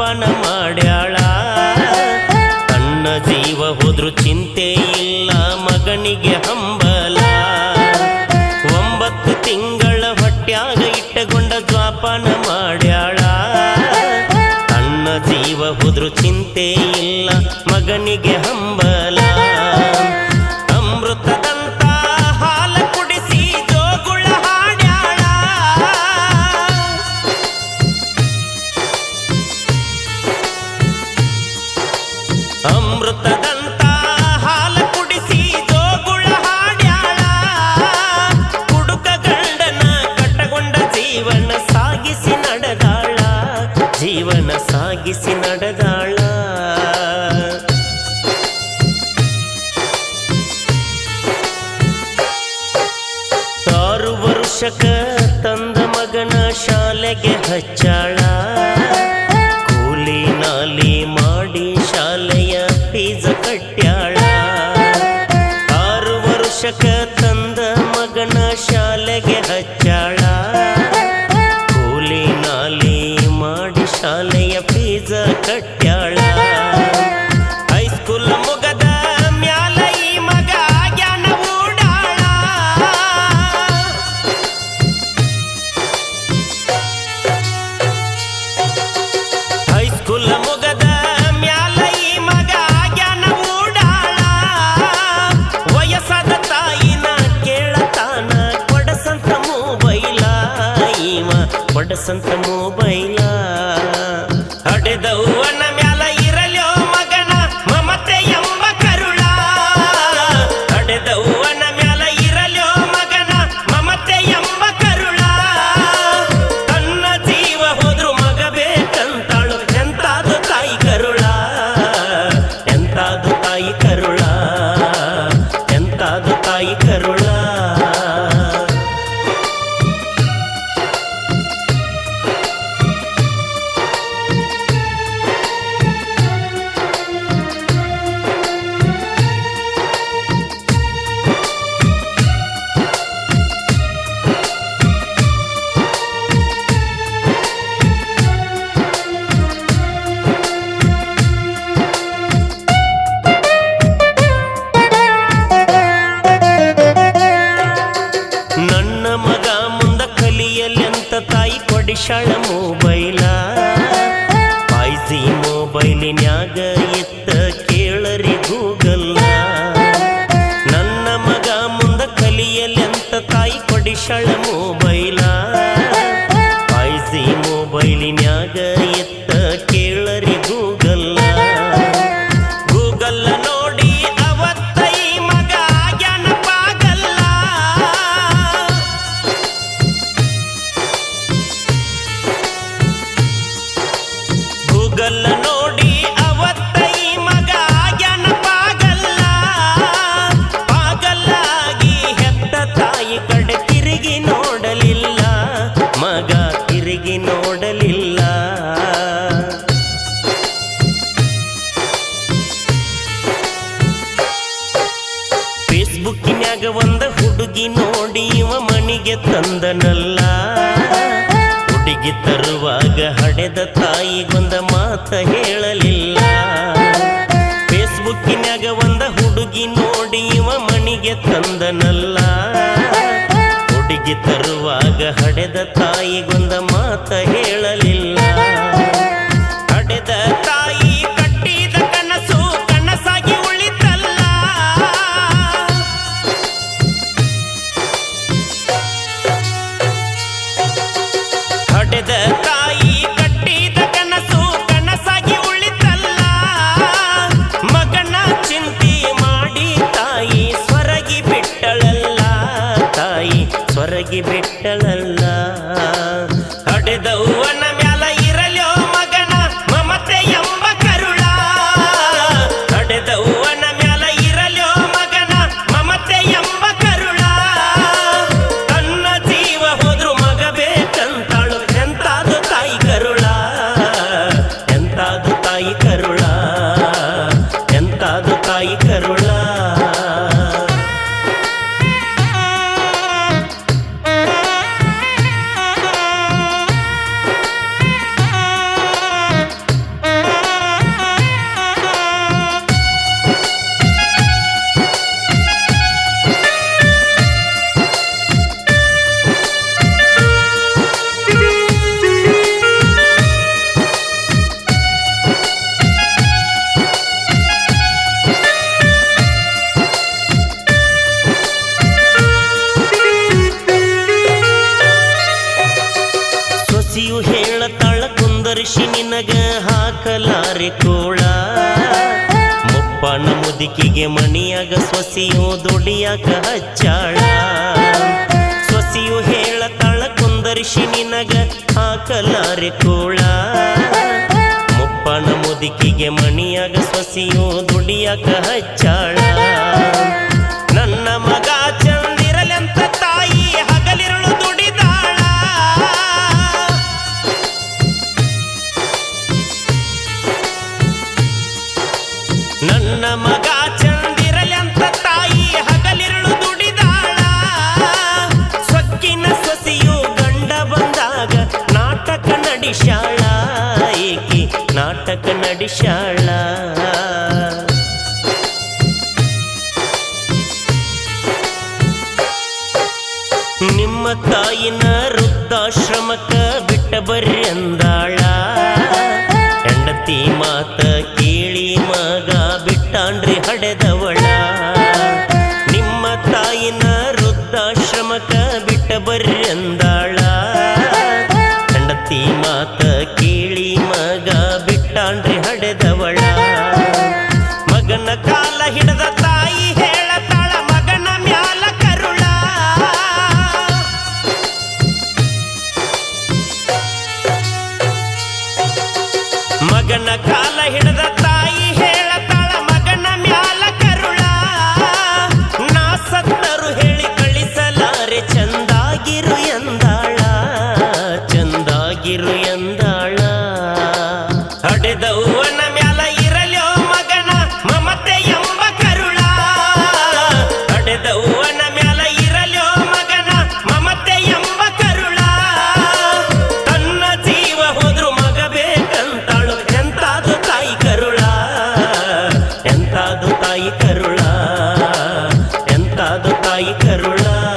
ಜೋಪಾನ ಮಾಡ್ಯಾಳ ತನ್ನ ಜೀವ ಹೋದ್ರು ಚಿಂತೆ ಇಲ್ಲ ಮಗನಿಗೆ ಹಂಬಲ ಒಂಬತ್ತು ತಿಂಗಳ ಹೊಟ್ಯಾಗ ಇಟ್ಟುಕೊಂಡ ಜ್ವಾಪಾನ ಮಾಡ್ಯಾಳ ತನ್ನ ಜೀವ ಹೋದ್ರು ಚಿಂತೆ ಇಲ್ಲ ಮಗನಿಗೆ ಹಂಬಲ ಅಮೃತದಂತ ಹಾಲ ಕುಡಿಸಿ ಜೋಗುಳ ಹಾಡ್ಯಾಳ ಅಮೃತದಂತ ಹಾಲ ಕುಡಿಸಿ ಜೋಗುಳ ಹಾಡ್ಯಾಳ ಕುಡುಕ ಗಂಡನ ಕಟ್ಟಗೊಂಡ ಜೀವನ ಸಾಗಿಸಿ ನಡೆದಾಳ ಜೀವನ ಸಾಗಿಸಿ ನಡೆದಾಳ ಆರು ವರ್ಷಕ ತಂದ ಮಗನ ಶಾಲೆಗೆ ಹಚ್ಚಾಳ ಕೂಲಿ ನಾಲಿ ಮಾಡಿ ಶಾಲೆಯ ಫೀಸ ಕಟ್ಯಾಳ ಆರು ವರ್ಷಕ ತಂದ ಮಗನ ಶಾಲೆಗೆ ಹಚ್ಚಾಳ ಕೂಲಿ ನಾಲಿ ಮಾಡಿ ಶಾಲೆಯ ಫೀಸ ಕಟ್ಯಾಳ ಹೈಸ್ಕೂಲ್ ಮುಗದ ಮ್ಯಾಲ ಈ ಮಗ ಜ್ಞಾನ ಊಡಾಳ ಹೈಸ್ಕೂಲ್ ಮುಗದ ಮ್ಯಾಲ ಈ ಮಗ ಜ್ಞಾನ ಊಡಾಳ ವಯಸ್ಸಾದ ತಾಯಿನ ಕೇಳತಾನ ಕೊಡಸಂತ ಮೊಬೈಲ ಈವ ಕೊಡಸಂತ ಮೊಬೈಲ ಹಡೆದವ್ವನ ಮ್ಯಾಲ ಇರಲ್ಯೋ ಮಗನ ಮಮತೆ ಎಂಬ ಕರುಳ ಹಡೆದವ್ವನ ಮ್ಯಾಲ ಇರಲ್ಯೋ ಮಗನ ಮಮತೆ ಎಂಬ ಕರುಳ ತನ್ನ ಜೀವ ಹೋದ್ರು ಮಗ ಬೇಕಂತಾಳು ಎಂತಾದು ತಾಯಿ ಕರುಳ ಎಂತಾದು ತಾಯಿ ಕರುಳ ಎಂತಾದು ತಾಯಿ ಕರುಳ ನನ್ನ ಮಗ ಮುಂದ ಕಲಿಯಲೆಂತ ತಾಯಿ ಕೊಡಿಶಾಳ ಮೊಬೈಲ ಫೈಜಿ ಮೊಬೈಲಿನ್ಯಾಗ ಇತ್ತ ಕೇಳರಿ ಗೂಗಲ್ಲ ನನ್ನ ಮಗ ಮುಂದ ಕಲಿಯಲೆಂತ ತಾಯಿ ಕೊಡಿಶಾಳ ಮೊಬೈಲ ಫೈಜಿ ಮೊಬೈಲಿನ್ಯಾಗ ಇತ್ತ ಕೇಳರಿ ಗೂಗಲ್ಲ ಗೂಗಲ್ಲ ನೋಡಿ ಅವತ್ತೈ ಮಗ ಜ್ಞಾನಪಾಗಲ್ಲ ಗೂಗಲ್ಲ ನೋಡಿ ಅವತ್ತೈ ಮಗ ಜ್ಞಾನಪಾಗಲ್ಲ ಪಾಗಲ್ಲಾಗಿ ಹೆತ್ತ ತಾಯಿ ಕಡೆ ತಿರುಗಿ ನೋಡಲಿಲ್ಲ ಮಗ ತಿರುಗಿ ನೋಡಲಿಲ್ಲ ಫೇಸ್ಬುಕ್ಕಿನ್ಯಾಗ ಒಂದ ಹುಡುಗಿ ನೋಡಿ ಇವ ಮನಿಗೆ ತಂದನಲ್ಲ ಹುಡುಗಿ ತರುವಾಗ ಹಡೆದ ತಾಯಿಗೊಂದ ಮಾತ ಹೇಳಲಿಲ್ಲ ಫೇಸ್ಬುಕ್ಕಿನ್ಯಾಗ ಒಂದ ಹುಡುಗಿ ನೋಡಿ ಇವ ಮನಿಗೆ ತಂದನಲ್ಲ ಹುಡುಗಿ ತರುವಾಗ ಹಡೆದ ತಾಯಿಗೊಂದ ಮಾತ ಹೇಳಲಿಲ್ಲ ಹಡೆದ ತಾಯಿ ಕಟ್ಟಿದ ಕನಸು ಕನಸಾಗಿ ಉಳಿತಲ್ಲ ಹಡೆದ ತಾಯಿ ಕಟ್ಟಿದ ಕನಸು ಕನಸಾಗಿ ಉಳಿತಲ್ಲ ಮಗನ ಚಿಂತಿ ಮಾಡಿ ತಾಯಿ ಸ್ವರಗಿ ಬಿಟ್ಟಳಲ್ಲ ತಾಯಿ ಸ್ವರಗಿ ಬಿಟ್ಟಳಲ್ಲ ಹಡೆದವ್ವನ ಮ್ಯಾಲ ಇರಲ್ಯೋ ಮಗನ ಮಮತೆ ಎಂಬ ಕರುಳ ಹಡೆದವ್ವನ ಮ್ಯಾಲ ಇರಲ್ಯೋ ಮಗನ ಮಮತೆ ಎಂಬ ಕರುಳ ತನ್ನ ಜೀವ ಹೋದ್ರು ಮಗ ಬೇಕಂತಾಳು ಎಂತಾದು ತಾಯಿ ಕರುಳ ಎಂತಾದು ತಾಯಿ ಕರುಳ ಎಂತಾದು ತಾಯಿ ಕರುಳ ಕುಂದರ್ಶಿ ನಿನಗ ಹಾಕಲಾರೆ ಕೋಳ ಮುಪ್ಪನ ಮುದುಕಿಗೆ ಮಣಿಯಾಗ ಸೊಸಿಯು ದುಡಿಯಾಕ ಹಚ್ಚಾಳ ಸೊಸಿಯು ಹೇಳತಾಳ ಕುಂದರ್ಶಿ ನಿನಗ ಹಾಕಲಾರೆ ಕೋಳ ಮುಪ್ಪನ ಮುದುಕಿಗೆ ಮಣಿಯಾಗ ಸೊಸಿಯು ದುಡಿಯಾಕ ಹಚ್ಚಾಳ ನನ್ನ ಮಗ ಚಂದಿರಲೆಂತ ತಾಯಿ ಹಗಲಿರುಳು ದುಡಿದಾಳ ನನ್ನ ಮಗ ಚಂದಿರಲೆಂತ ತಾಯಿ ಹಗಲಿರುಳು ದುಡಿದಾಳ ಸೊಕ್ಕಿನ ಸೊಸೆಯು ಗಂಡ ಬಂದಾಗ ನಾಟಕ ನಡಿಶಾಳ ಏಕೆ ನಾಟಕ ನಡಿಶಾಳ ನಿಮ್ಮ ತಾಯಿನ ವೃದ್ಧಾಶ್ರಮಕ್ಕ ಬಿಟ್ಟ ಬರ್ರಿ ಅಂದಾಳ ಹೆಂಡತಿ ಮಾತ ಕೇಳಿ ಮಗ ಬಿಟ್ಟಾನ್ರಿ ಹಡೆದವಳ ನಿಮ್ಮ ತಾಯಿನ ವೃದ್ಧಾಶ್ರಮಕ್ಕ ಬಿಟ್ಟ ಬರ್ರಿ ಅಂದಾಳ ಹೆಂಡತಿ ಮಾತ ಕೇಳಿ ಮಗ ಬಿಟ್ಟಾನ್ರಿ ಹಡೆದವಳ ಮಗನ ಕಾಲ ಹಿಡದ ತಾಯಿ ಹೇಳತಾಳ ಮಗನ ಮ್ಯಾಲ ಕರುಳ ಮಗನ ಕಾಲ ಹಿಡದ ತಾಯಿ ಹೇಳತಾಳ ಮಗನ ಮ್ಯಾಲ ಕರುಳ ನಾ ಸತ್ತರು ಹೇಳಿ ಕಳಿಸಲಾರೆ ಚಂದಾಗಿರು ಎಂದಾಳ ಚಂದಾಗಿರು ಎಂದಾಳ ಹಡೆದವ್ವನ ಮ್ಯಾಲ ಇರಲ್ಯೋ ಮಗನ ಮಮತೆ ಎಂಬ ಕರುಳ ಹಡೆದವ್ವನ ಮ್ಯಾಲ ಇರಲ್ಯೋ ಮಗನ ಮಮತೆ ಎಂಬ ಕರುಳ ತನ್ನ ಜೀವ ಹೋದ್ರು ಮಗ ಬೇಕಂತಾಳು ಎಂತಾದು ತಾಯಿ ಕರುಳ ಎಂತಾದು ತಾಯಿ ಕರುಳ ಎಂತಾದು ತಾಯಿ ಕರುಳ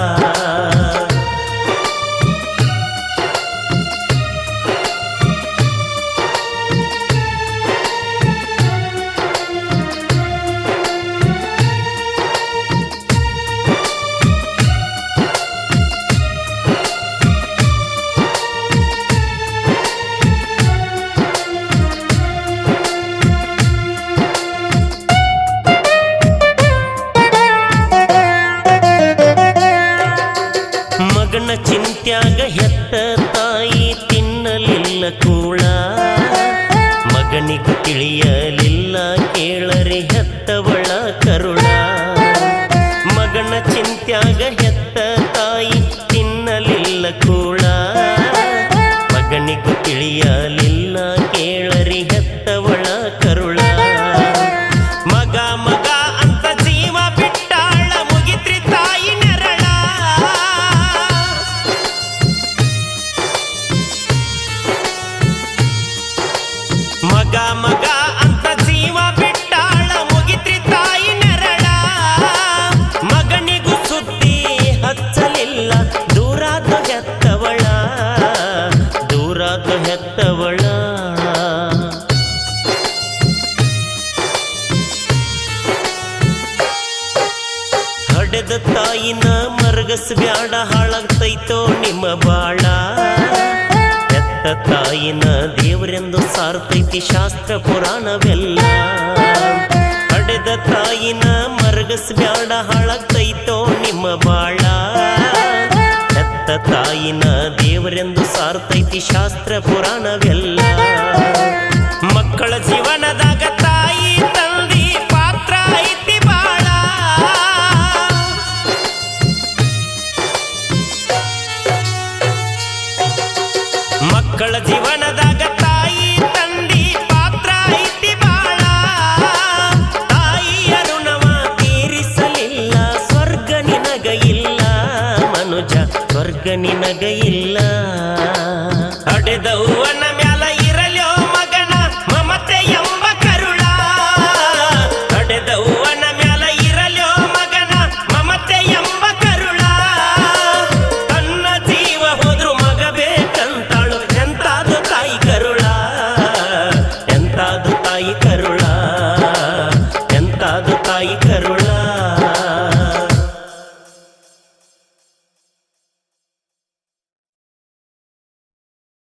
ಮಗನ ಚಿಂತ್ಯಾಗ ಹೆತ್ತ ತಾಯಿ ತಿನ್ನಲಿಲ್ಲ ಕೂಳ ಮಗನಿಗೂ ತಿಳಿಯಲಿಲ್ಲ ಕೇಳರೆ ಹೆತ್ತವಳ ಕರುಳ ಮಗನ ಚಿಂತ್ಯಾಗ ಹೆತ್ತ ತಾಯಿ ತಿನ್ನಲಿಲ್ಲ ಕೂಳ ಮಗನಿಗೂ ತಿಳಿಯಲಿಲ್ಲ ಕೇಳರಿ ಹೆತ್ತವಳ ಕರುಳ ಮಗ ಮಗ ಅಂತ ಜೀವ ಬಿಟ್ಟಾಳ ಮುಗಿತ್ರಿ ತಾಯಿ ನೆರಳ ಮಗ ಮಗ ಅಂತ ಜೀವ ಬಿಟ್ಟಾಳ ಮುಗಿತ್ರಿ ತಾಯಿ ನೆರಳ ಮಗನಿಗೂ ಸುದ್ದಿ ಹಚ್ಚಲಿಲ್ಲ ದೂರಾದ ಹೆತ್ತವಳ ದೂರಾದ ಹೆತ್ತವಳ ಹಡೆದ ತಾಯಿನ ಮರಗಸ್ ಬ್ಯಾಡ ಹಾಳಾಗ್ತೈತೋ ನಿಮ್ಮ ಬಾಳ ಹೆತ್ತ ತಾಯಿನ ದೇವರೆಂದು ಸಾರ್ತೈತಿ ಶಾಸ್ತ್ರ ಪುರಾಣವೆಲ್ಲ ಹಡೆದ ತಾಯಿನ ಮರಗಸ್ ಬ್ಯಾಡ ಹಾಳಾಗ್ತೈತೋ ನಿಮ್ಮ ಬಾಳ ಹೆತ್ತ ತಾಯಿನ ದೇವರೆಂದು ಸಾರ್ತೈತಿ ಶಾಸ್ತ್ರ ಪುರಾಣವೆಲ್ಲ ಮಕ್ಕಳ ಜೀವನದಾಗ ತಾಯಿ ತಂದಿ ಪಾತ್ರ ಐತಿ ಬಾಳ ಮಕ್ಕಳ ಜೀವನದಾಗ ತಾಯಿ ತಂದಿ ಪಾತ್ರ ಐತಿ ಬಾಳ ತಾಯಿಯ ಋಣವ ತೀರಿಸಲಿಲ್ಲ ಸ್ವರ್ಗ ನಿನಗ ಇಲ್ಲ ಮನುಜ ಸ್ವರ್ಗ ನಿನಗ ಇಲ್ಲ ಹಡೆದವ್ವ